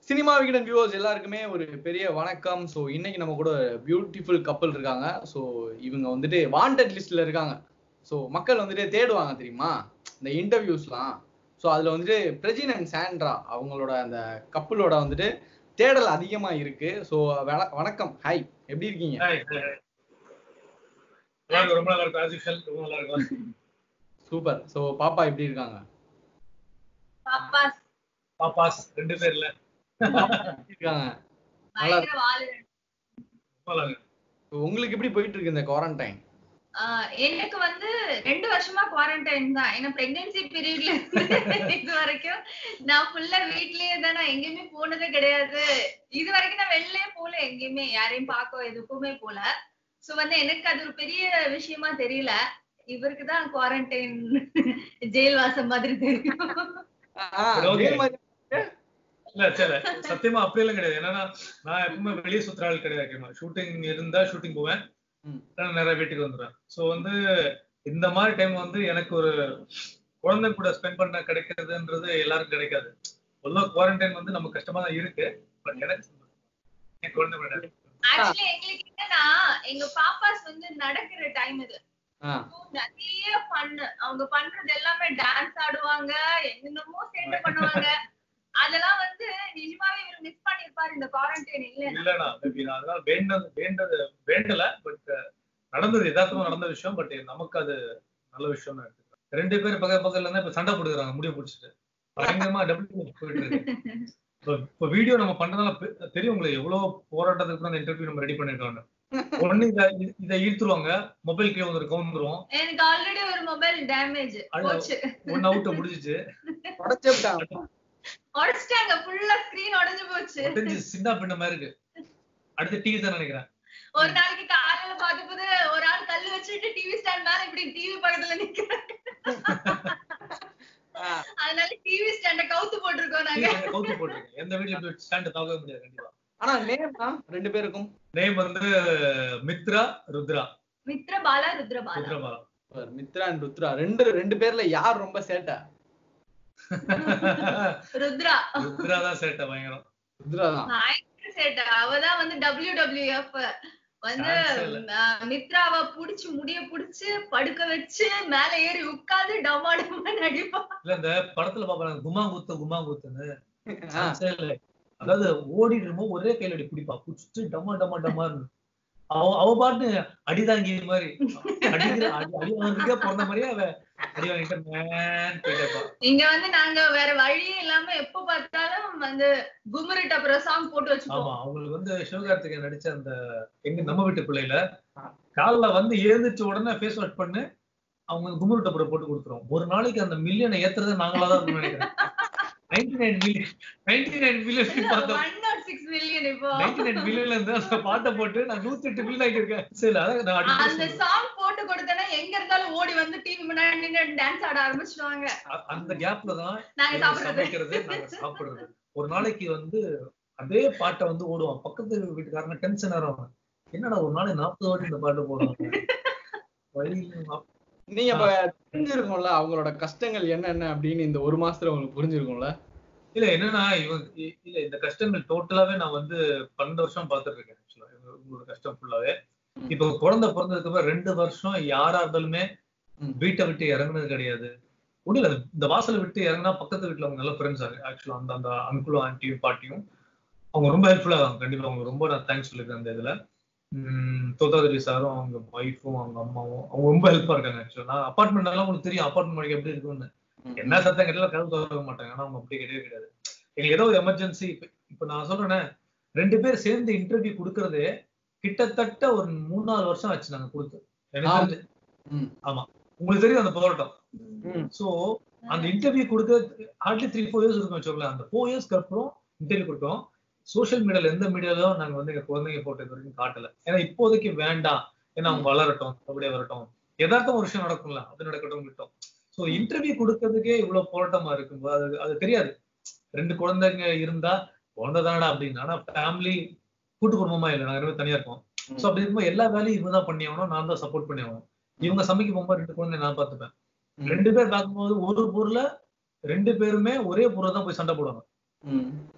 Cinema Vikatan viewers எல்லாருக்குமே ஒரு பெரிய வணக்கம் ஸோ இன்னைக்கு நம்ம கூட பியூட்டிஃபுல் கப்பல் இருக்காங்க ஸோ இவங்க வந்துட்டு வாண்டட் லிஸ்ட்ல இருக்காங்க ஸோ மக்கள் வந்துட்டு தேடுவாங்க தெரியுமா இந்த இன்டர்வியூஸ்லாம் ஸோ அதுல வந்துட்டு பிரஜின் அண்ட் சாண்ட்ரா அவங்களோட அந்த கப்பலோட வந்துட்டு தேடல் அதிகமா இருக்கு ஸோ வணக்கம் ஹாய் எப்படி இருக்கீங்க Hi, hi, hi. நல்லா இருக்கு, ரொம்ப நல்லா இருக்கும் as usual, ரொம்ப நல்லா இருக்கும் சூப்பர் ஸோ பாப்பா எப்படி இருக்காங்க பாப்பாஸ் பாப்பாஸ் ரெண்டு பேர்ல எப்படி இருக்காங்க நல்லா பயங்கர வாலு ரொம்ப நல்லா இருக்கு So, உங்களுக்கு எப்படி போயிட்டு இருக்கு இந்த குவாரண்டைன் ஆஹ் எனக்கு வந்து ரெண்டு வருஷமா குவாரண்டைன் தான் ஏன்னா பிரெக்னன்சி பீரியட்ல இது வரைக்கும் நான் ஃபுல்லா வீட்லயே தான் நான் எங்கேயுமே போனதே கிடையாது இது வரைக்கும் நான் வெளிலயே போல எங்கேயுமே யாரையும் பார்க்க எதுக்குமே போல சோ வந்து எனக்கு அது ஒரு பெரிய விஷயமா தெரியல இவருக்கு தான் குவாரண்டைன் ஜெயில் வாசம் மாதிரி தெரியும் Okay. அதே மாதிரி இல்ல சரி சத்தியமா அப்படி எல்லாம் கிடையாது என்னன்னா நான் எப்பவுமே வெளியே சுத்துற ஆள் கிடையாது ஷூட்டிங் இருந்தா ஷூட்டிங் போவேன் ம். இல்லைன்னா நேரா வீட்டுக்கு வந்துடுவேன் சோ வந்து இந்த மாதிரி டைம் வந்து எனக்கு ஒரு குழந்தை கூட ஸ்பெண்ட் பண்ண கிடைக்கிறதுன்றது எல்லாருக்கும் கிடைக்காது பொதுவாக குவாரண்டைன் வந்து நமக்கு கஷ்டமா தான் இருக்கு பட் எனக்கு என் குழந்தை கூட ஆக்சுவலி எங்களுக்கு என்னன்னா எங்க பாப்பாஸ் வந்து நடக்கிற டைம் இது ஆ நிறைய பண்ணு அவங்க பண்றது எல்லாமே டான்ஸ் ஆடுவாங்க என்னென்னமோ சேட்டை பண்ணுவாங்க அதெல்லாம் வந்து நிஜமாவே இவர் மிஸ் பண்ணிருப்பாரு இந்த குவாரண்டைன் இல்ல இல்லடா மேபி நான் அதனால வேண்டது வேண்டது வேண்டல பட் நடந்தது யதார்த்தமா நடந்த விஷயம் பட் நமக்கு அது நல்ல விஷயம் தான் எடுத்துக்கிறேன் ரெண்டு பேரும் பக்கத்து பக்கத்துல இருந்தா இப்ப சண்டை போட்டுக்கிறாங்க முடிய பிடிச்சிட்டு பயங்கரமா டபுள் போயிட்டு இருக்கு இப்ப இப்ப வீடியோ நம்ம பண்றதால பெ- தெரியும் உங்களுக்கு எவ்வளவு போராட்டத்துக்கு அப்புறம் அந்த இன்டர்வியூ நம்ம ரெடி பண்ணிருக்கோம் ஒண்ணு இத இதை இழுத்துருவாங்க மொபைல் கீழே வந்து கவுந்துரும் எனக்கு ஆல்ரெடி ஒரு மொபைல் டேமேஜ் ஐயோ. போச்சு ஒன் அவுட் முடிஞ்சிச்சு உடச்சே விட்டாங்க உடைச்சிட்டாங்க ஃபுல்லா ஸ்கிரீன் உடைஞ்சு போச்சு தெரிஞ்சு சின்ன பின்ன மாதிரி இருக்கு அடுத்து டிவி தான் நினைக்கிறேன் ஒரு நாளைக்கு காலையில பார்த்தபோது ஒரு ஆள் கல்லு வச்சுட்டு டிவி ஸ்டாண்ட் மேல இப்படி டிவி பக்கத்துல நிக்கிறாங்க ஆ, அதனால டிவி ஸ்டாண்ட கவுத்து போட்டிருக்கோம் நாங்க கவுத்து போட்டிருக்கேன் எந்த வீட்ல போய் ஸ்டாண்ட் தாக்கவே முடியாது கண்டிப்பா ஆனா நேம் தான் ரெண்டு பேருக்கும் நேம் வந்து மித்ரா ருத்ரா மித்ர பாலா ருத்ர பாலா ருத்ரபாலா சூப்பர். மித்ரா அண்ட் ருத்ரா ரெண்டு ரெண்டு பேர்ல யார் ரொம்ப சேட்டை ருத்ரா ருத்ரா தான் சேட்டை பயங்கரம் ருத்ரா தான் பயங்கர சேட்டை அவதான் வந்து டபிள்யூ டபிள்யூஎஃப் வந்து Chance இல்ல. ஆஹ், மித்ராவை புடிச்சு முடிய புடிச்சு படுக்க வச்சு மேல ஏறி உட்கார்ந்து டமா டமா நடிப்பா இல்ல இந்த படத்துல பாப்பாங்க குமாங்குத்து குமாங்குத்துன்னு ஆ, சான்ஸே இல்ல அதாவது ஓடிட்டு இருக்கும்போது ஒரே கையில அடி பிடிப்பா புடிச்சிட்டு டமா டமா டமான்னு அவ அவ பாட்டு அடிதாங்கி மாதிரி அடிக்கிற அடி அடி வாங்குறதுக்கே பிறந்த மாதிரியே அவ அடி வாங்கிட்டு மேன் போயிட்டப்பா இங்க வந்து நாங்க வேற வழியே இல்லாம எப்ப பார்த்தாலும் வந்து குமரிட் அப்புறம் சாங் போட்டு வச்சுப்போம் ஆமா அவங்களுக்கு வந்து சிவகார்த்திகேயன் நடிச்ச அந்த எங்க நம்ம வீட்டு பிள்ளையில காலைல வந்து எழுந்திரிச்ச உடனே ஃபேஸ் வாஷ் பண்ணு அவங்க குமுரு டப்பரை போட்டு கொடுத்துருவோம் ஒரு நாளைக்கு அந்த மில்லியனை ஏத்துறது நாங்களா தான் இருக்கணும்னு நினைக்கிறேன் ninety nine million ninety nine million பார்த்தோம் ஒன் நாட் சிக்ஸ் மில்லியன் இப்போ நைன்டி நைன் மில்லியன்ல இருந்து அந்த பாட்டை போட்டு நான் நூத்தி எட்டு மில்லியன் ஆகியிருக்கேன் சரி அதான் நான் அடிக்கடி அந்த சொல்லுவேன். சாங் போட்டு கொடுத்தேன்னா எங்க இருந்தாலும் ஓடி வந்து டிவி முன்னாடி நின்று டான்ஸ் ஆட ஆரம்பிச்சிடுவாங்க அ- அந்த கேப்ல தான் நாங்க நாங்க சாப்பிடுறது சமைக்கிறது நாங்க சாப்பிடுறது ஒரு நாளைக்கு வந்து அதே பாட்டை வந்து ஓடுவான் பக்கத்து வீட்டுக்காரங்க டென்ஷன் ஆறாங்க என்னடா ஒரு நாளைக்கு நாற்பது வாட்டி இந்த பாட்டு போடுவாங்க வழி நீங்க இப்ப புரிஞ்சிருக்கும்ல அவங்களோட கஷ்டங்கள் என்னென்ன அப்படின்னு இந்த ஒரு மாசத்துல உங்களுக்கு புரிஞ்சிருக்கும்ல இல்ல என்னன்னா இவங்க இ- இல்ல இந்த கஷ்டங்கள் டோட்டலாவே நான் வந்து பன்னெண்டு வருஷம் பார்த்துட்டு இருக்கேன் ஆக்சுவலா உங்களோட கஷ்டம் ஃபுல்லாவே இப்போ குழந்தை பிறந்ததுக்கு அப்புறம் ரெண்டு வருஷம் யாரா இருந்தாலுமே ம். வீட்டை விட்டு இறங்குனது கிடையாது ஒண்ணும் இல்ல இந்த வாசலை விட்டு இறங்குனா பக்கத்து வீட்டுல அவங்க நல்ல ஃப்ரெண்ட்ஸ் ஆக்சுவலா அந்த அந்த அங்கிளும் ஆன்ட்டியும் பாட்டியும் அவங்க ரொம்ப ஹெல்ப்ஃபுல்லா இருக்காங்க கண்டிப்பா அவங்க ரொம்ப நான் தேங்க்ஸ் சொல்லிருக்கேன் அந்த இதுல தோத்தாதிரி சாரும் அவங்க ஒய்ஃபும் அவங்க அம்மாவும் அவங்க ரொம்ப ஹெல்ப்பா இருக்காங்க ஆக்சுவலா நான் அப்பார்ட்மெண்ட் எல்லாம் உங்களுக்கு தெரியும் அப்பார்ட்மெண்ட் எப்படி இருக்கும்னு என்ன சத்தம் கேட்டாலும் கதவு திறக்க மாட்டாங்க ஆனா அவங்க அப்படி கிடையவே கிடையாது எங்களுக்கு ஏதோ ஒரு எமர்ஜென்சி இப்ப இப்ப நான் சொல்றேனே ரெண்டு பேர் சேர்ந்து இன்டர்வியூ கொடுக்கறதே கிட்டத்தட்ட ஒரு மூணு நாலு வருஷம் ஆச்சு நாங்க கொடுத்து எனக்கு ஆமா. தெரிஞ்சு. ம். ஆமா உங்களுக்கு தெரியும் அந்த போராட்டம் ம். சோ அந்த இன்டர்வியூ கொடுக்க ஹார்ட்லி த்ரீ ஃபோர் இயர்ஸ் இருக்கும் வச்சுக்கோங்களேன் அந்த ஃபோர் இயர்ஸ்க்கு அப்புறம் இன்டர்வியூ கொடுத்தோம் சோஷியல் மீடியால எந்த மீடியாலும் நாங்க வந்து எங்க குழந்தைங்க போட்டோ இது வரைக்கும் காட்டல ஏன்னா இப்போதைக்கு வேண்டாம் ஏன்னா அவங்க வளரட்டும் அப்படியே வரட்டும் யதார்த்தம் ஒரு விஷயம் நடக்கும்ல அது நடக்கட்டும் விட்டோம் சோ இன்டர்வியூ கொடுக்கறதுக்கே இவ்வளவு போராட்டமா இருக்கும்போது அது அது தெரியாது ரெண்டு குழந்தைங்க இருந்தா குழந்தை தானடா அப்படின்னு ஆனா ஃபேமிலி கூட்டு குடும்பமா இல்லை நாங்க ரெண்டு தனியா இருக்கோம் சோ அப்படி இருக்கும்போது எல்லா வேலையும் இவங்க தான் பண்ணி ஆகணும் நான் தான் சப்போர்ட் பண்ணி ஆகணும் இவங்க சமைக்க போகும்போது ரெண்டு குழந்தை நான் பார்த்துப்பேன் ம். ரெண்டு பேர் பார்க்கும்போது ஒரு பொருளை ரெண்டு பேருமே ஒரே பொருளை தான் போய் சண்டை போடுவாங்க ம்.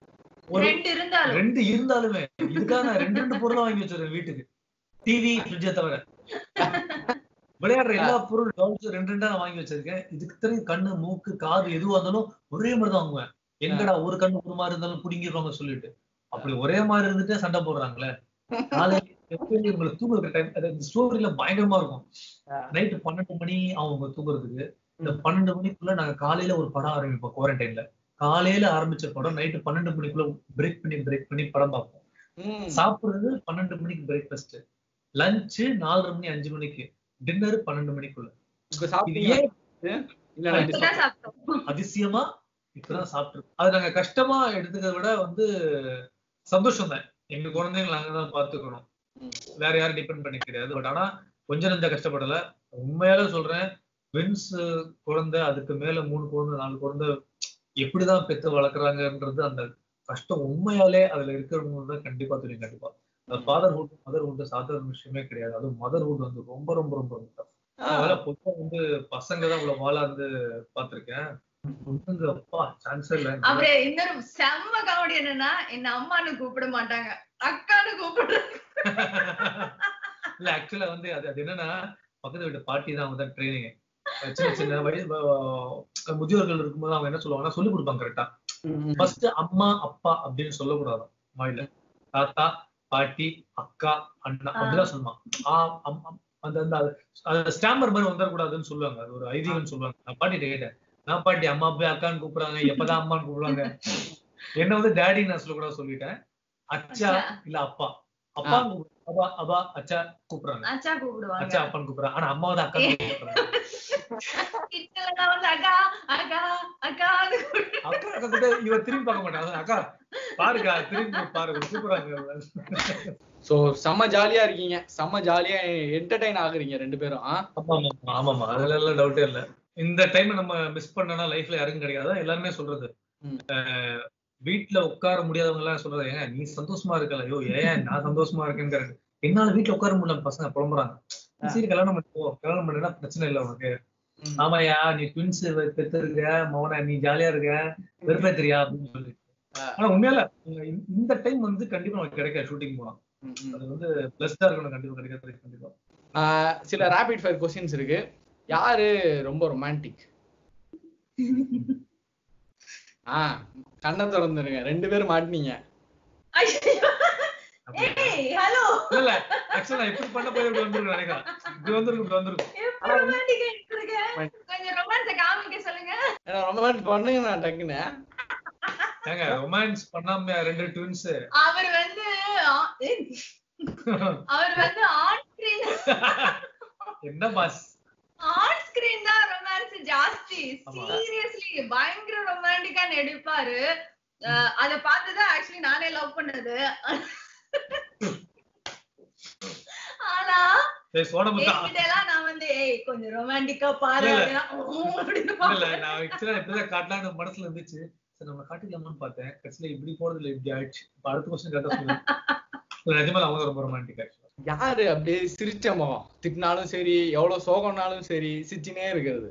ஒரு ரெண்டு இருந்தாலும் ரெண்டு இருந்தாலுமே இதுக்காக நான் ரெண்டு ரெண்டு பொருளும் வாங்கி வச்சிருக்கேன் வீட்டுக்கு டிவி ஃப்ரிட்ஜை தவிர விளையாடுற எல்லா பொருள் டால்ஸ் ரெண்டு ரெண்டா நான் வாங்கி வச்சிருக்கேன் இதுக்கு தெரியும் கண்ணு மூக்கு காது எதுவா இருந்தாலும் ஒரே மாதிரி தான் வாங்குவேன் எங்கடா ஒரு கண்ணு ஒரு மாதிரி இருந்தாலும் புடிங்கிடுவாங்க சொல்லிட்டு அப்படி ஒரே மாதிரி இருந்துட்டு சண்டை போடுறாங்களே காலையில எப்பயுமே உங்களுக்கு தூங்குற டைம் இந்த ஸ்டோரியில பயங்கரமா இருக்கும் நைட்டு பன்னெண்டு மணி அவங்க தூங்குறதுக்கு இந்த பன்னெண்டு மணிக்குள்ள நாங்க காலையில ஒரு படம் ஆரம்பிப்போம் குவாரண்டைன்ல காலையில ஆரம்பிச்ச படம் நைட்டு பன்னெண்டு மணிக்குள்ள பிரேக் பண்ணி பிரேக் பண்ணி படம் பார்ப்போம் ம். சாப்பிடுறது பன்னெண்டு மணிக்கு பிரேக்ஃபாஸ்ட் லஞ்சு நாலரை மணி அஞ்சு மணிக்கு டின்னர் பன்னெண்டு மணிக்குள்ள இப்ப இது சாப்பிட்டீங்க ஏன் இல்ல நான் இப்பதான் சாப்பிட்டோம் அதிசயமா இப்பதான் சாப்பிட்டு அது நாங்க கஷ்டமா எடுத்துக்கிறத விட வந்து சந்தோஷம் தான் எங்க குழந்தைங்களை நாங்க தான் பாத்துக்கணும் ம். வேற யாரும் டிபெண்ட் பண்ணி கிடையாது பட் ஆனா கொஞ்சம் நெஞ்ச கஷ்டப்படல உண்மையால சொல்றேன் ட்வின்ஸ் குழந்தை அதுக்கு மேல மூணு குழந்தை நாலு குழந்தை எப்படிதான் பெத்து வளர்க்குறாங்கன்றது அந்த கஷ்டம் உண்மையாலே அதுல இருக்கிறவங்க தான் கண்டிப்பா தெரியும் கண்டிப்பா ஃபாதர்ஹுட் மதர்ஹுட் சாதாரண விஷயமே கிடையாது அதுவும் மதர்ஹுட் வந்து ரொம்ப ரொம்ப ரொம்ப ரொம்ப tough. அதனால பொதுவா வந்து பசங்க தான் இவ்வளவு வாழா வந்து பாத்திருக்கேன் பொண்ணுங்க அப்பா சான்ஸே இல்ல அப்புறம் இன்னொரு செம்ம காமெடி என்னன்னா என்ன அம்மான்னு கூப்பிட மாட்டாங்க அக்கான்னு கூப்பிடுறாங்க இல்ல ஆக்சுவலா வந்து அது அது என்னன்னா பக்கத்து வீட்டு பாட்டி தான் அவங்க தான் ட்ரைனிங் சின்ன சின்ன வயசு அஹ் முதியோர்கள் இருக்கும்போது அவங்க என்ன சொல்லுவாங்கன்னா சொல்லி கொடுப்பாங்க கரெக்டா ம். ஃபர்ஸ்ட் அம்மா அப்பா அப்படின்னு சொல்லக்கூடாது வாயில தாத்தா பாட்டி அக்கா அண்ணா அப்படிதான் சொல்லுவான் ஆ, அம், அம், அந்த அந்த அது ஸ்டாம்பர் மாதிரி வந்துடக்கூடாதுன்னு சொல்லுவாங்க அது ஒரு ஐதீகம்னு சொல்லுவாங்க நான் பாட்டிட்ட கேட்டேன் நான் பாட்டி அம்மா போய் அக்கான்னு கூப்பிடுறாங்க எப்பதான் அம்மான்னு கூப்பிடுவாங்க என்ன வந்து டேடி நான் சொல்லக்கூடாது சொல்லிட்டேன் அச்சா இல்ல அப்பா அப்பா அப்பா அப்பா அச்சா கூப்பிடுறாங்க அச்சா கூப்பிடுவாங்க அச்சா அப்பான்னு கூப்பிடுறாங்க ஆனா அம்மா வந்து அக்கா கூப்பிடுறாங்க கிச்சன்ல நான் வந்து அக்கா அக்கா அக்கா அக்கா அக்கா கிட்ட இவ திரும்பி பார்க்க மாட்டாங்க அக்கா பாருக்கா திரும்பி பாருங்க கூப்பிடுறாங்க சோ செம்ம ஜாலியா இருக்கீங்க செம்ம ஜாலியா என்டர்டைன் ஆகுறீங்க ரெண்டு பேரும் ஆ? ஆமா ஆமா ஆமாமா அதுல எல்லாம் டவுட்டே இல்ல இந்த டைம் நம்ம மிஸ் பண்ணனா லைஃப்ல யாருக்கும் கிடையாது அதான் எல்லாருமே சொல்றது ம். அஹ் வீட்ல உட்கார முடியாதவங்க எல்லாம் சொல்றது ஏங்க நீ சந்தோஷமா இருக்கல ஐயோ ஏன் நான் சந்தோஷமா இருக்கேங்கிறது என்னால வீட்ல உட்கார முடியல பசங்க புலம்புறாங்க ஆ. சரி கல்யாணம் பண்ணிக்கோ கல்யாணம் பண்ணா பிரச்சனை இல்ல உனக்கு ம். ஆமாயா நீ ட்வின்ஸ் பெத்து இருக்க மௌன நீ ஜாலியா இருக்க வெறுப்பேத்திரியா அப்படின்னு சொல்லி ஆ. ஆனா உண்மையில இந்த- இந்த டைம் வந்து கண்டிப்பா நமக்கு கிடைக்காது ஷூட்டிங் போலாம் ம், ம். அது வந்து பிளஸ்டா இருக்கணும் கண்டிப்பா கிடைக்காது கண்டிப்பா ஆ, சில ரேபிட் ஃபயர் கொஸ்டின்ஸ் இருக்கு யாரு ரொம்ப ரொமான்டிக் ஆ கண்ணை திறந்துருங்க ரெண்டு பேரும் மாட்டினீங்க ஏய் ஹலோ இல்ல இல்ல ஆக்சுவலா நான் எப்படி பண்ண போய் இப்படி வந்திருக்கும் நினைக்கிறேன் இப்படி வந்திருக்கும் இப்படி வந்திருக்கும் எப்படி ரொமான்டிக் எடுத்துருக்க கொஞ்சம் ரொமான்ஸ காமிக்க சொல்லுங்க ஏன்னா ரொம்ப பண்ணுங்க நான் டக்குன்னு ஏங்க ரொமான்ஸ் பண்ணாம ரெண்டு ட்வின்ஸ் அவர் வந்து ஆ- ஏய், அவர் வந்து ஆன் ஸ்கிரீன் என்ன பாஸ் ஆன் ஸ்கிரீன் தான் ரொமான்ஸ் ஜாஸ்தி ஆமா. சீரியஸ்லி பயங்கர ரொமான்டிக்கா நடிப்பாரு அஹ் அத பார்த்துதான் ஆக்சுவலி நானே லவ் பண்ணது ஆனா சரி சோனமுத்தா என்கிட்ட எல்லாம் நான் வந்து ஏய் கொஞ்சம் ரொமான்டிக்கா பாரு இல்ல, அப்படின்னா, "ஓ" அப்படின்னு இல்ல இல்ல பார்ப்பேன். நான் ஆக்சுவலா இப்படிதான் காட்டலாம்னு மனசுல இருந்துச்சு சரி நம்ம காட்டிக்கலாமான்னு பார்த்தேன் கடைசியில இப்படி போறது இல்ல இப்படி ஆயிடுச்சு இப்ப அடுத்த கொஸ்டின் கரெக்டா சொல்லுங்க நிஜமா அவங்க ரொம்ப ரொமான்டிக் ஆக்சுவலா யாரு அப்படியே சிரிச்ச முகம் திட்டினாலும் சரி எவ்வளவு சோகம்னாலும் சரி சிரிச்சுனே இருக்கிறது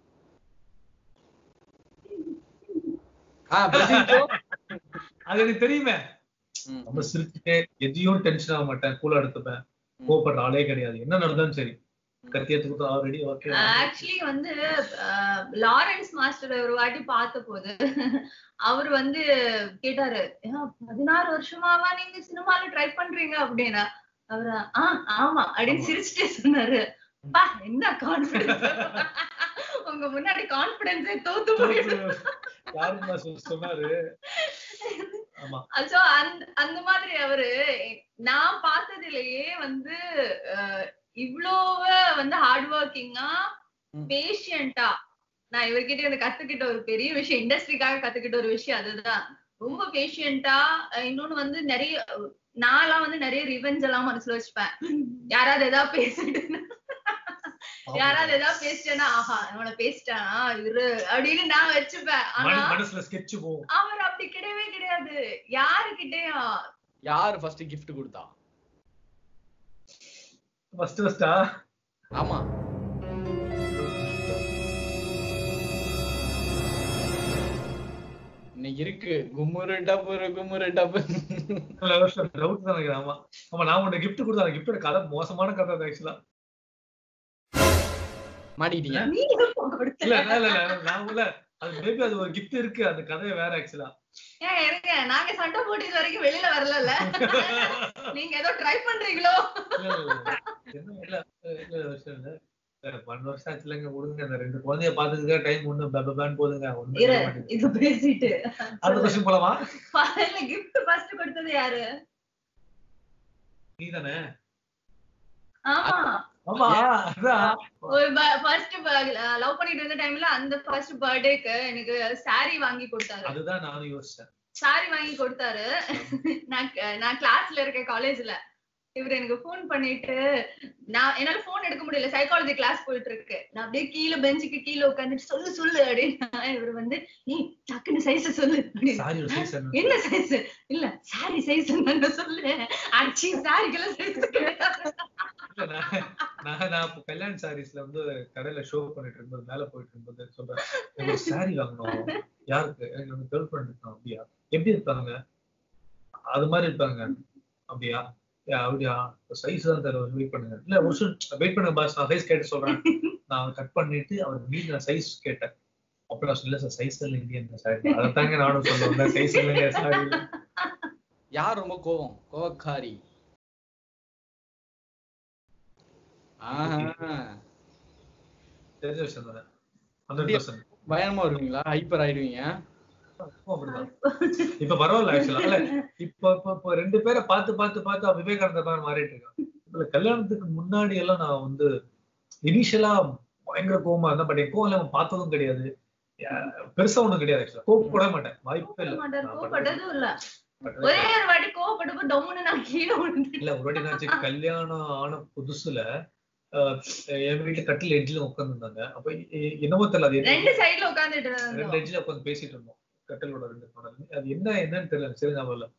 ஆ பிரதீப் bro. அது எனக்கு தெரியுமே ம், நம்ம சிரிச்சுட்டே எதையும் டென்ஷன் ஆக மாட்டேன் கூலா எடுத்துப்பேன் ம். கோபப்படுற ஆளே கிடையாது என்ன நடந்தாலும் சரி கத்தி எடுத்துக்கிட்டு ஆல்ரெடி ஓகே ஆக்சுவலி வந்து அஹ், லாரன்ஸ் மாஸ்டர் ஒரு வாட்டி பார்த்த போது அவர் வந்து கேட்டாரு "ஏன், பதினாறு வருஷமாவா நீங்க சினிமால ட்ரை பண்றீங்க அப்படின்னா அவரு ஆ ஆமா அப்படின்னு ஆமா. சிரிச்சுட்டே சொன்னாரு பா என்ன கான்பிடன்ஸ் உங்க முன்னாடி கான்பிடன்ஸே தோத்து போயிடுது யாருமா சொன்னாரு ஆமா சோ அந்த அந்த மாதிரி அவரு நான் பார்த்ததுலயே வந்து அஹ், இவ்வளவு வந்து ஹார்ட் ஒர்க்கிங்கா ம். பேஷியண்டா நான் இவர்கிட்ட இருந்து கத்துக்கிட்ட ஒரு பெரிய விஷயம் இண்டஸ்ட்ரிக்காக கத்துக்கிட்ட ஒரு விஷயம் அதுதான் ரொம்ப பேஷியண்டா இன்னொன்னு வந்து நிறைய நான்லாம் வந்து நிறைய ரிவெஞ்ச் எல்லாம் மனசுல வச்சுப்பேன் யாராவது ஏதாவது பேசிட்டு யாராவது ஏதாவது பேசிட்டேன்னா ஆஹா இவனை பேசிட்டானா இவரு அப்படின்னு நான் வச்சுப்பேன் ஆனா மன- மனசுல ஸ்கெட்ச் போகும் அவர் அப்படி கிடையவே கிடையாது யாருக்கிட்டயும் யாரு ஃபர்ஸ்ட் gift கொடுத்தா ஃபர்ஸ்ட் ஃபர்ஸ்டா ஆமா இன்னைக்கு இருக்கு கும்முரு டப்புரு கும்முரு டப்பு டவுட் தான் நினைக்கிறேன் ஆமா ஆமா நான் உன்னை கிஃப்ட் கொடுத்தேன் கிஃப்டோட கதை மோசமான கதை ஆக்சுவலா மாட்டிக்கிட்டீங்க நீ எப்போ கொடுத்த? இல்ல இல்ல இல்ல இல்ல, நான் உள்ள அது மேபி அது ஒரு கிஃப்ட் இருக்கு அந்த கதையை வேற ஆக்சுவலா ஏன் இருங்க நாங்க சண்டை போட்டு இது வரைக்கும் வெளியில வரல நீங்க ஏதோ ட்ரை பண்றீங்களோ இல்ல இல்ல இல்ல. என்ன இல்ல இல்ல இல்ல விஷயம் இல்ல வேற பன்னெண்டு வருஷம் ஆச்சுலங்க விடுங்க அந்த ரெண்டு குழந்தைய பாத்துக்க டைம் ஒண்ணு பேன் போதுங்க ஒண்ணும் இரு செய்ய மாட்டேங்குது. இது பேசிட்டு அடுத்த வருஷம் போலாமா இல்ல கிஃப்ட் ஃபர்ஸ்ட் கொடுத்தது யாரு நீ தானே ஆமா ஆமா அதான் ஒரு ஃபர்ஸ்ட் லவ் பண்ணிட்டு இருந்த டைம்ல அந்த ஃபர்ஸ்ட் பர்த்டேக்கு எனக்கு saree வாங்கி கொடுத்தாரு அதுதான் நானும் யோசிச்சேன் saree வாங்கி கொடுத்தாரு நான் நான் கிளாஸ்ல இருக்கேன் காலேஜ்ல இவர் எனக்கு ஃபோன் பண்ணிட்டு நான் என்னால ஃபோன் எடுக்க முடியல சைக்காலஜி கிளாஸ் போயிட்டு இருக்கு நான் அப்படியே கீழே பெஞ்சுக்கு கீழே உட்காந்துட்டு சொல்லு சொல்லு அப்படின்னு இவர் வந்து ஏய் டக்குன்னு சைஸ் சொல்லு அப்படின்னு. சாரி ஒரு சைஸ் என்ன என்ன சைஸ் இல்ல சாரி சைஸ் என்னன்னு சொல்லு அடிச்சு சாரிக்கெல்லாம் சைஸ் இல்ல, நான் நான் நான் இப்போ கல்யாண் சாரீஸ்ல வந்து கடையில ஷோ பண்ணிட்டு இருக்கும்போது மேல போயிட்டு இருக்கும்போது சொல்றேன் எனக்கு ஒரு சாரி வாங்கணும் யாருக்கு எனக்கு வந்து கேர்ள் ஃபிரெண்ட் இருக்கணும் அப்படியா எப்படி இருப்பாங்க அது மாதிரி இருப்பாங்க அப்படியா யா, அப்படியா சைஸ் தான் தர வெயிட் பண்ணுங்க இல்ல ஒரு நிமிஷம் வெயிட் பண்ணுங்க பாஸ் நான் சைஸ் கேட்டு சொல்றேன் நான் கட் பண்ணிட்டு அவர் மீது நான் சைஸ் கேட்டேன் அப்ப நான் சொல்ல சார் சைஸ் இல்லைங்க இந்த சாரி அதைத்தாங்க நானும் சொல்ல வந்தேன் சைஸ் இல்லைங்க சாரி யார் ரொம்ப கோவம் கோவக்காரி ஆஹா தெரிஞ்ச விஷயம் தானே ஹண்ட்ரட் பர்சன்ட் பயமா வருவீங்களா ஹைப்பர் ஆயிடுவீங்க அப்படிதான் இப்ப பரவாயில்ல ஆக்சுவலா இல்ல இப்ப இப்ப இப்ப ரெண்டு பேரை பார்த்து பார்த்து பார்த்து அவன் விவேகானந்தர் மாதிரி மாறிட்டு இருக்கான் இல்ல கல்யாணத்துக்கு முன்னாடி எல்லாம் நான் வந்து இனிஷியலா பயங்கர கோவமா இருந்தேன் பட் என் கோவம் அவன் பார்த்ததும் கிடையாது அஹ் பெருசா ஒண்ணும் கிடையாது ஆக்சுவலா கோவப்பட மாட்டேன் வாய்ப்பே இல்ல மாட்டார் நான் கோவப்பட்டதும் இல்ல பட்டதே ஒரே ஒரு வாட்டி கோவப்பட்டப்போ டம்முன்னு நான் கீழே விழுந்துட்டேன் இல்ல ஒரு வாட்டி என்னாச்சு கல்யாணம் ஆன புதுசுல அஹ், என் வீட்டு கட்டில் எட்ஜில உட்காந்துருந்தாங்க அப்ப எ- என்னவோ தெரியல அது என்ன- ரெண்டு சைடுல உட்கார்ந்துட்டு ரெண்டு இருந்தோம் எட்ஜில உட்காந்து பேசிட்டு இருந்தோம் கட்டிலோட ரெண்டு corner. அது என்ன என்னன்னு தெரியல எனக்கு சரி ஞாபகம் இல்ல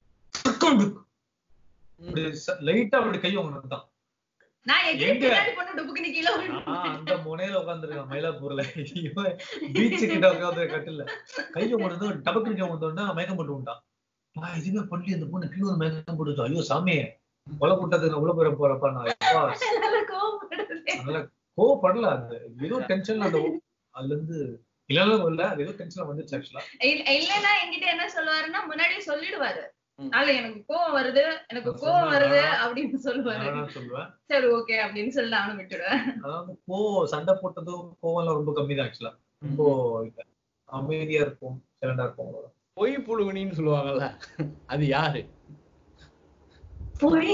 லைட்டா அப்படி கை வாங்கணும் தான் நான் எங்க எங்க? பின்னாடி பொண்ணு டுபுக்குன்னு கீழே ஆஹ் விழுந்துட்டேன். அந்த முனையில உட்காந்துருக்கான் மயிலாப்பூர்ல பீச்சு கிட்ட உட்காந்து கட்டில கைய கொண்டு டபக்கு கை கொண்டு மயக்கம் போட்டு விட்டான் நான் எதுவுமே பண்ணி அந்த பொண்ணு கீழே வந்து மயக்கம் போட்டு ஐயோ சாமியே கொலை கூட்டத்துக்கு நான் உள்ள போயிட போறப்பா நான் எப்பா என்னால கோவப்படுறது அதனால கோவப்படல அது ஏதோ டென்ஷன்ல அந்த அதுல இருந்து இல்லைனாலும் இல்ல அது ஏதோ டென்ஷன்ல வந்துச்சு ஆக்சுவலா இல்ல- இல்லைன்னா என்கிட்ட என்ன சொல்லுவாருன்னா முன்னாடியே சொல்லிடுவாரு ம். நாளை எனக்கு கோவம் வருது எனக்கு நான் கோவம் சொன்னா- வருது அப்படின்னு சொல்லுவாரு நான் சொல்லுவேன் சரி ஓகே அப்படின்னு சொல்லி நானும் விட்டுடுவேன் அதாவது கோவம் சண்டை போட்டதும் கோவம்லாம் ரொம்ப கம்மி தான் ஆக்சுவலா ரொம்ப இல்ல. அமைதியா இருப்போம் சிலண்டா இருப்போம் அவ்வளவுதான். பொய் புழுகுனின்னு சொல்லுவாங்கல்ல அது யாரு போய்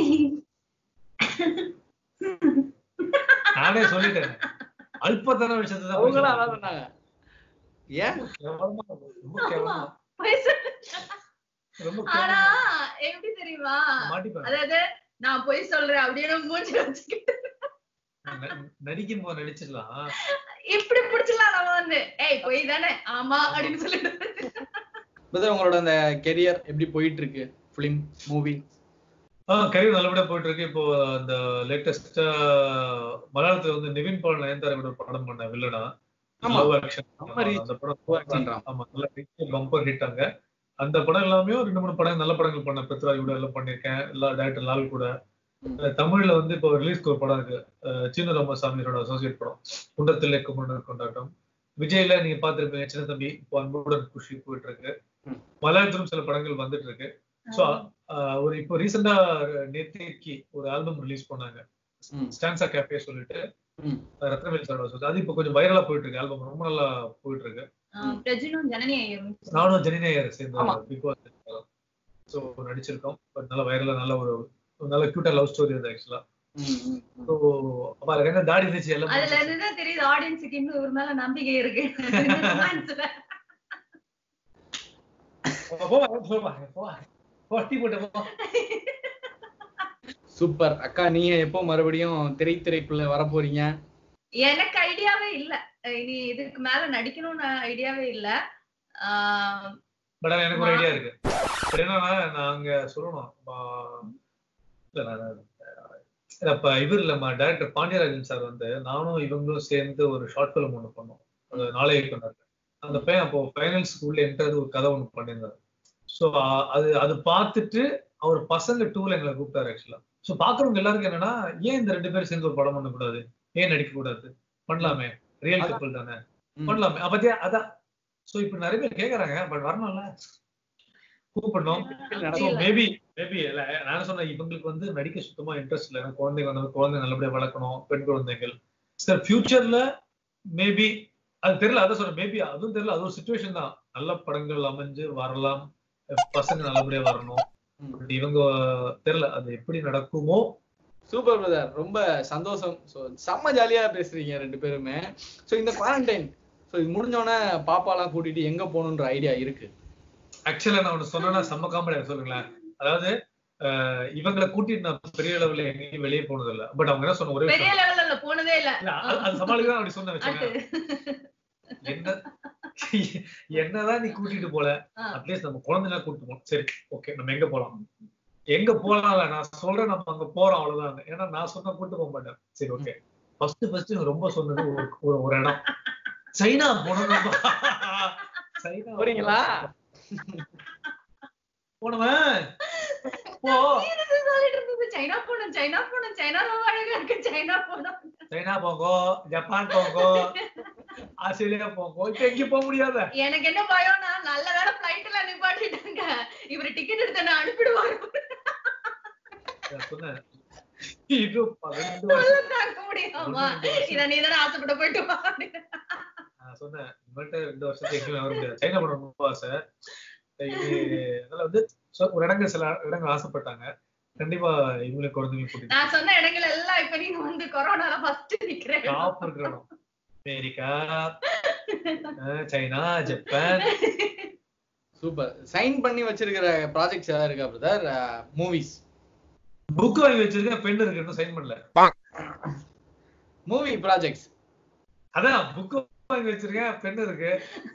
நானே சொல்லிட்டேன் அல்பத்தன விஷயத்தை அவங்களும் தான் அதான் சொன்னாங்க ஏன் கேவலமா ரொம்ப கேவலமா போய் சொல்லு. ரொம்ப ஆனா கேவலமா எப்படி தெரியுமா மாட்டிப்பேன் அதாவது நான் போய் சொல்றேன் அப்படின்னு மூஞ்சி வச்சுக்கிட்டு ந- நடிக்கும் போது நடிச்சிடலாம் இப்படி புடிச்சிடலாம் நம்ம வந்து ஏய் போய் தானே ஆமா அப்படின்னு சொல்லிட்டு பிரதர் உங்களோட அந்த கெரியர் எப்படி போயிட்டு இருக்கு பிலிம் மூவி ஆஹ் கரியர் நல்லபடியா போயிட்டு இருக்கு இப்போ அந்த லேட்டஸ்டா மலையாளத்துல வந்து நிவின் பால் நயன்தாரா கூட ஒரு படம் பண்ண வில்லனா ஆமா. லவ் ஆக்ஷன் ரொம்ப reach- அந்த படம் love action drama. ஆமா நல்ல பம்பர் ஹிட் அங்க அந்த படம் எல்லாமே ஒரு ரெண்டு மூணு படம் நல்ல படங்கள் பண்ணேன் பிருத்விராஜ் கூட எல்லாம் பண்ணிருக்கேன் எல்லா டேரக்டர் லால் கூட ம். அஹ் தமிழ்ல வந்து இப்போ ரிலீஸ்க்கு ஒரு படம் இருக்கு அஹ் சீனு ராமசாமியோட அசோசியேட் படம் குண்டத்தில் குமரன் கொண்டாட்டம் விஜய்ல நீங்க பாத்திருப்பீங்க சின்ன தம்பி இப்போ அன்புடன் குஷி போயிட்டு இருக்கு ம். மலையாளத்திலும் சில படங்கள் வந்துட்டு இருக்கு சோ ஒரு இப்போ ரீசெண்டா நேத்திக்கு ஒரு ஆல்பம் ரிலீஸ் பண்ணாங்க ம். ஸ்டான்சா கேஃபே சொல்லிட்டு ம். அஹ் ரத்னவேல் சாரோட சொல்லி அது இப்போ கொஞ்சம் வைரலா போயிட்டு இருக்கு ஆல்பம் ரொம்ப நல்லா போயிட்டு இருக்கு பிரஜினும் ஜனனி ஐயரும் நானும் ஜெனிநேயர் சேர்ந்த ஆமா. பிக் பாஸ் ஸோ நடிச்சிருக்கோம் பட் நல்ல வைரலா நல்ல ஒரு ஒரு நல்ல கியூட்டா லவ் ஸ்டோரி அது ஆக்சுவலா ம், ம், ம். ஸோ அப்ப அதுல என்ன தாடி இருந்துச்சு எல்லாம் அதுல முடிஞ்சுச்சு. இருந்து தான் தெரியுது ஆடியன்ஸுக்கு இன்னும் இவர் மேல நம்பிக்கை இருக்கு மனசுல. போ, போ, போ, போ, போ. போ, டீ போட்டு போ. சூப்பர் அக்கா நீங்க எப்போ மறுபடியும் திரைத்துறைக்குள்ள வர போறீங்க எனக்கு ஐடியாவே இல்ல இனி இதுக்கு மேல நடிக்கணும்னு ஐடியாவே இல்ல ஆஹ் பட் ஆனா எனக்கு ஒரு ஐடியா இருக்கு பட் என்னன்னா நாங்க சொல்லணும் ஆஹ் இல்ல நான் இல்ல, அப்ப இவர் இல்ல டைரக்டர் பாண்டியராஜன் சார் வந்து நானும் இவங்களும் சேர்ந்து ஒரு ஷார்ட் பிலிம் ஒண்ணு பண்ணோம் அது நாளைய கொண்டாரு அந்த பையன் அப்போ ஃபைனல் ஸ்கூல்ல என்ட்றது ஒரு கதை ஒண்ணு பண்ணியிருந்தாரு ஸோ அது அது பார்த்துட்டு அவர் பசங்க டூல எங்களை கூப்பிட்டாரு ஆக்சுவலா ஸோ பாக்குறவங்க எல்லாருக்கும் என்னன்னா ஏன் இந்த ரெண்டு பேரும் சேர்ந்து ஒரு படம் பண்ணக்கூடாது ஏன் நடிக்க கூடாது பண்ணலாமே ரியல் அதான். கப்பல் தானே ம். பண்ணலாமே அப்பத்தியா அதான் சோ இப்ப நிறைய பேர் கேக்குறாங்க பட் வரணும்ல கூப்பிடணும் அப்படி இல்ல. மேபி மேபி நான் சொன்னேன் இவங்களுக்கு வந்து நடிக்க சுத்தமா இன்ட்ரெஸ்ட் இல்லை ஏன்னா குழந்தைங்க வந்து குழந்தை நல்லபடியா வளர்க்கணும் பெண் குழந்தைகள் சார் ஃபியூச்சர்ல மேபி அது தெரியல அதான் சொல்றேன் மேபி அதுவும் தெரியல அது ஒரு சுச்சுவேஷன் தான் நல்ல படங்கள் அமைஞ்சு வரலாம் பசங்க நல்லபடியா வரணும் ம். பட் இவங்க தெரியல அது எப்படி நடக்குமோ சூப்பர் பிரதர் ரொம்ப சந்தோஷம் ஸோ செம்ம ஜாலியா பேசுறீங்க ரெண்டு பேருமே ஸோ இந்த குவாரண்டைன் ஸோ இது முடிஞ்சோடனே பாப்பாலாம் கூட்டிட்டு எங்க போகணுன்ற ஐடியா இருக்கு ஆக்சுவலா நான் ஒண்ணு சொன்னா செம்ம காமெடியா சொல்லுங்களேன் அதாவது அஹ், இவங்களை கூட்டிட்டு நான் பெரிய அளவுல எங்கேயும் வெளியே போனது இல்ல பட் அவங்க என்ன சொன்ன ஒரே பெரிய விஷயம் லெவல்ல போனதே இல்ல இல்ல, அது- அது சமாளிக்க தான் அப்படி சொன்ன அது வச்சுக்கோங்க என்ன என்னதான் நீ கூட்டிட்டு போல ஆ. அட்லீஸ்ட் நம்ம குழந்தைலாம் கூட்டிட்டு போகணும் சரி ஓகே நம்ம எங்க போலாம் எங்க போலாம்ல நான் சொல்றேன் நம்ம அங்க போறோம் அவ்வளவுதான் ஏன்னா நான் சொன்னா கூட்டு போக மாட்டேன் சரி ஓகே ஃபர்ஸ்ட் ஃபர்ஸ்ட் ரொம்ப சொன்னது ஒரு- ஒரு ஒரு இடம் சைனா போனோம் சைனா போறீங்களா? போனவன் போ இது சொல்லிட்டு இருந்தது சைனா போகணும் சைனா போகணும் சைனா ரொம்ப அழகா இருக்கு சைனா போகணும் சைனா போங்கோ ஜப்பான் போங்கோ ஆஸ்திரேலியா போங்கோ இப்ப எங்கேயும் போக முடியாத எனக்கு என்ன பயம்னா நல்ல வேலை பிளைட்ல நிப்பாட்டிட்டாங்க இவரு டிக்கெட் எடுத்து நான் அனுப்பிடுவாரு நான் சொன்னேன் இது பன்னெண்டு வருஷம் சொல்ல தாங்க முடியாமா இத நீ தானே ஆசைப்பட்ட போயிட்டு வா அப்படின்னு. நான் சொன்னேன் இவன்ட்ட ரெண்டு வருஷத்துக்கு எங்கேயும் வர முடியாது சைனா போன ரொம்ப ஆசை இது அதனால வந்து so ஒரு இடங்கள் சில இடங்கள் ஆசைப்பட்டாங்க கண்டிப்பா இவங்களுக்கு குழந்தைங்க கூட்டிட்டு நான் சொன்ன இடங்கள் எல்லாம் இப்ப நீங்க வந்து கொரோனால ஃபர்ஸ்ட் நிக்கிறேன் டாப் இருக்கிற இடம் அமெரிக்கா அஹ் சைனா ஜப்பான் சூப்பர் சைன் பண்ணி வச்சிருக்கிற ப்ராஜெக்ட்ஸ் ஏதாவது இருக்கா பிரதர் மூவிஸ் புக் வாங்கி வச்சிருக்கேன் பெண் இருக்கு இன்னும் சைன் பண்ணல மூவி ப்ராஜெக்ட்ஸ் அதான் புக் வாங்கி வச்சிருக்கேன் பெண் இருக்கு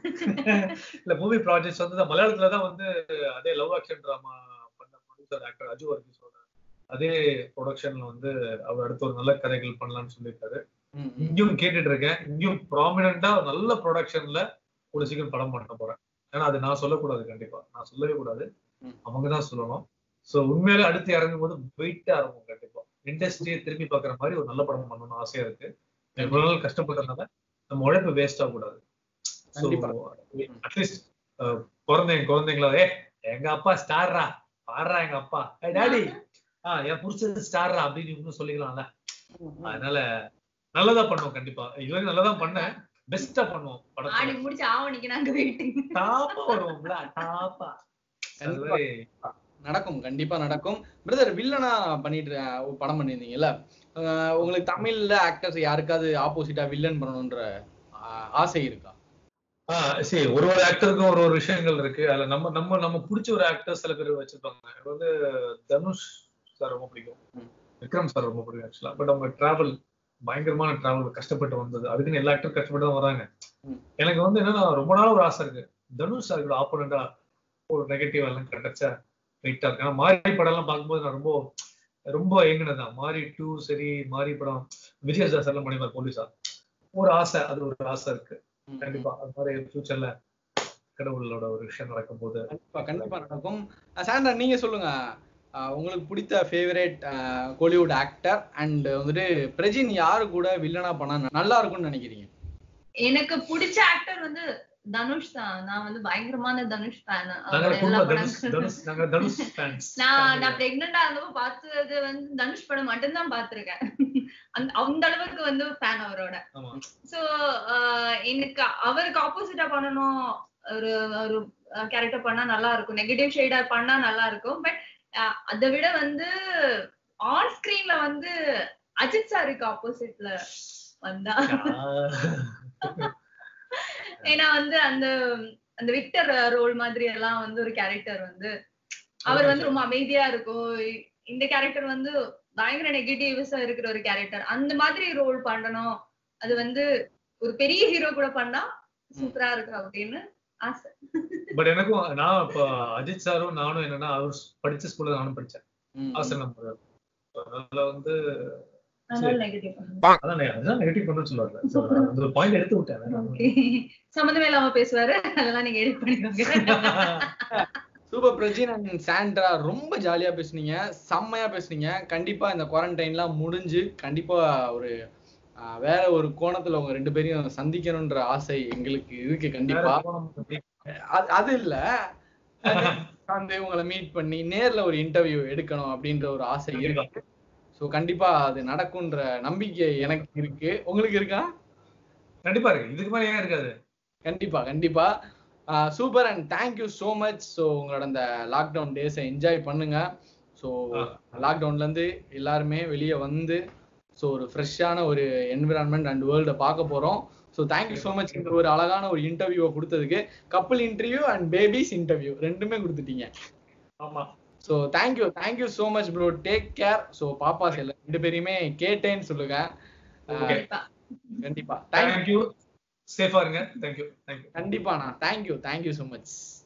இல்ல மூவி ப்ராஜெக்ட்ஸ் வந்து மலையாளத்துல தான் வந்து அதே லவ் ஆக்ஷன் டிராமா பண்ண ப்ரொடியூசர் ஆக்டர் அஜு வர்கீஸோட அதே ப்ரொடக்ஷன்ல வந்து அவர் அடுத்து ஒரு நல்ல கதைகள் பண்ணலாம்னு சொல்லியிருக்காரு இங்கேயும் கேட்டுட்டு இருக்கேன் இங்கேயும் ப்ராமினண்டா நல்ல ப்ரொடக்ஷன்ல ஒரு சீக்கிரம் படம் பண்ண போறேன் ஏன்னா அது நான் சொல்லக்கூடாது கண்டிப்பா நான் சொல்லவே கூடாது ம். அவங்க தான் சொல்லணும் சோ உண்மையில அடுத்து இறங்கும் போது வெயிட்டா இருக்கும் கண்டிப்பா இண்டஸ்ட்ரியை திரும்பி பாக்குற மாதிரி ஒரு நல்ல படம் பண்ணணும்னு ஆசையா இருக்கு எவ்வளவு நாள் கஷ்டப்பட்டதுனால நம்ம உழைப்பு வேஸ்ட் ஆகக்கூடாது கண்டிப்பா. அட்லீஸ்ட் குழந்தைங்க குழந்தைங்களா ஏ எங்க அப்பா ஸ்டார்ரா பாடுறா எங்க அப்பா ஏ டாடி ஆஹ் என் புடிச்சது ஸ்டார்ரா அப்படின்னு இன்னும் சொல்லிக்கலாம்ல அதனால நல்லதா பண்ணுவோம் கண்டிப்பா இதுவரைக்கும் நல்லதா பண்ணேன் பெஸ்டா பண்ணுவோம் ஆடி படத்துல முடிச்சு ஆவணிக்கு நாங்க வெயிட்டிங் டாப்பா வருவோம்ல டாப்பா அது கண்டிப்பா. மாதிரி நடக்கும் கண்டிப்பா நடக்கும் பிரதர் வில்லனா பண்ணிட்டு அஹ், ஒரு படம் பண்ணியிருந்தீங்கல்ல அஹ், உங்களுக்கு தமிழ்ல ஆக்டர்ஸ் யாருக்காவது ஆப்போசிட்டா வில்லன் பண்ணணும்ன்ற அஹ், ஆசை இருக்கா ஆஹ் சரி ஒரு ஒரு ஆக்டருக்கும் ஒரு ஒரு விஷயங்கள் இருக்கு அதுல நம்ம நம்ம நம்ம பிடிச்ச ஒரு ஆக்டர் சில பேர் வச்சிருப்பாங்க எனக்கு வந்து தனுஷ் சார் ரொம்ப பிடிக்கும் ம். விக்ரம் சார் ரொம்ப பிடிக்கும் ஆக்சுவலா பட் அவங்க டிராவல் பயங்கரமான டிராவல் கஷ்டப்பட்டு வந்தது அதுக்குன்னு எல்லா ஆக்டரும் கஷ்டப்பட்டு தான் வராங்க ம். எனக்கு வந்து என்னன்னா ரொம்ப நாள் ஒரு ஆசை இருக்கு தனுஷ் சார் கூட ஆப்போனண்டா ஒரு நெகட்டிவ் எல்லாம் கிடைச்சா வெயிட்டா இருக்கு ஆனா மாரி படம் எல்லாம் பார்க்கும்போது நான் ரொம்ப ரொம்ப ஏங்கினதான் மாரி டூ சரி மாரி படம் விஜயதாஸ் எல்லாம் பண்ணிப்பார் போலீஸா ஒரு ஆசை அது ஒரு ஆசை இருக்கு கண்டிப்பா அது மாதிரி ஃபியூச்சர்ல கடவுளோட ஒரு விஷயம் நடக்கும் போது கண்டிப்பா கண்டிப்பா நடக்கும் அஹ், சாண்ட்ரா நீங்க சொல்லுங்க அஹ், உங்களுக்கு பிடித்த ஃபேவரட் கோலிவுட் ஆக்டர் அண்ட் வந்துட்டு பிரஜின் யாரு கூட வில்லனா பண்ணா நல்லா இருக்கும்னு நினைக்கிறீங்க எனக்கு பிடிச்ச ஆக்டர் வந்து தனுஷ் தான் நான் வந்து பயங்கரமான தனுஷ் ஃபேன் நாங்க குடும்ப தனுஷ் தனுஷ் நாங்க தனுஷ் ஃபேன்ஸ் நான் நான் பிரெக்னண்டா இருந்தப்போ பார்த்தது வந்து தனுஷ் படம் மட்டும்தான் பார்த்திருக்கேன் அந்த அந்த அளவுக்கு வந்து ஃபேன் அவரோட ஆமா சோ எனக்கு அவருக்கு ஆப்போசிட்டா பண்ணணும் ஒரு ஒரு கேரக்டர் பண்ணா நல்லா இருக்கும் நெகட்டிவ் ஷேடா பண்ணா நல்லா இருக்கும் பட் அதை விட வந்து ஆன் ஸ்கிரீன்ல வந்து அஜித் சாருக்கு ஆப்போசிட்ல வந்தா ஏன்னா வந்து அந்த அந்த விக்டர் ரோல் மாதிரி எல்லாம் வந்து ஒரு கேரக்டர் வந்து அவர் வந்து ரொம்ப அமைதியா இருக்கும் இந்த கேரக்டர் வந்து பயங்கர நெகட்டிவ்ஸா இருக்கிற ஒரு கேரக்டர் அந்த மாதிரி ரோல் பண்ணணும் அது வந்து ஒரு பெரிய ஹீரோ கூட பண்ணா சூப்பரா இருக்கும் அப்படின்னு ஆசை பட் எனக்கும் நான் இப்ப அஜித் சாரும் நானும் என்னன்னா அவர் படிச்ச ஸ்கூல்ல நானும் படிச்சேன் ம், ஆசை நம்ம அதனால வந்து அதனால நெகட்டிவ் அதான் நெ- அதான் நெகட்டிவ் பண்ணு சொல்லுவாங்க So, அந்த ஒரு பாயிண்ட் எடுத்து விட்டேன் வேற ஒண்ணும் ஓகே சம்மந்தமே இல்லாம பேசுவாரு அதெல்லாம் நீங்க எடிட் பண்ணிக்கோங்க இல்ல. சூப்பர் பிரஜின் அண்ட் சாண்ட்ரா ரொம்ப ஜாலியா பேசுனீங்க செம்மையா பேசுனீங்க கண்டிப்பா இந்த குவாரண்டைன்லாம் முடிஞ்சு கண்டிப்பா ஒரு ஆஹ், வேற ஒரு கோணத்துல உங்க ரெண்டு பேரையும் சந்திக்கணும்ன்ற ஆசை எங்களுக்கு இருக்கு கண்டிப்பா வேற போனோம் அப்படி. அது- அது இல்ல வந்து உங்களை மீட் பண்ணி நேர்ல ஒரு இன்டர்வியூ எடுக்கணும் அப்படின்ற ஒரு ஆசை இருக்கு சோ கண்டிப்பா அது நடக்கும்ன்ற நம்பிக்கை எனக்கு இருக்கு உங்களுக்கு இருக்கா கண்டிப்பா இருக்கு இதுக்கு மேல ஏன் இருக்காது கண்டிப்பா கண்டிப்பா super and thank you so much so உங்களோட அந்த லாக்டவுன் டேஸை என்ஜாய் பண்ணுங்க ஸோ லாக்டவுன்ல இருந்து எல்லாருமே வெளியே வந்து ஸோ ஒரு ஃப்ரெஷ்ஷான ஒரு என்விரான்மெண்ட் அண்ட் வேர்ல்டை பார்க்க போறோம் ஸோ தேங்க்யூ ஸோ மச் இந்த ஒரு அழகான ஒரு இன்டர்வியூவை கொடுத்ததுக்கு கப்பல் இன்டர்வியூ அண்ட் பேபிஸ் இன்டர்வியூ ரெண்டுமே கொடுத்துட்டீங்க ஆமா so thank you thank you so much bro take care so பாப்பாஸ் எல்லாம் ரெண்டு பேரையுமே கேட்டேன்னு சொல்லுங்க ஆஹ், கண்டிப்பா கண்டிப்பா தேங்க்யூ தேங்க்யூ சேஃபா இருங்க தேங்க்யூ தேங்க்யூ கண்டிப்பாண்ணா தேங்க்யூ தேங்க்யூ ஸோ மச்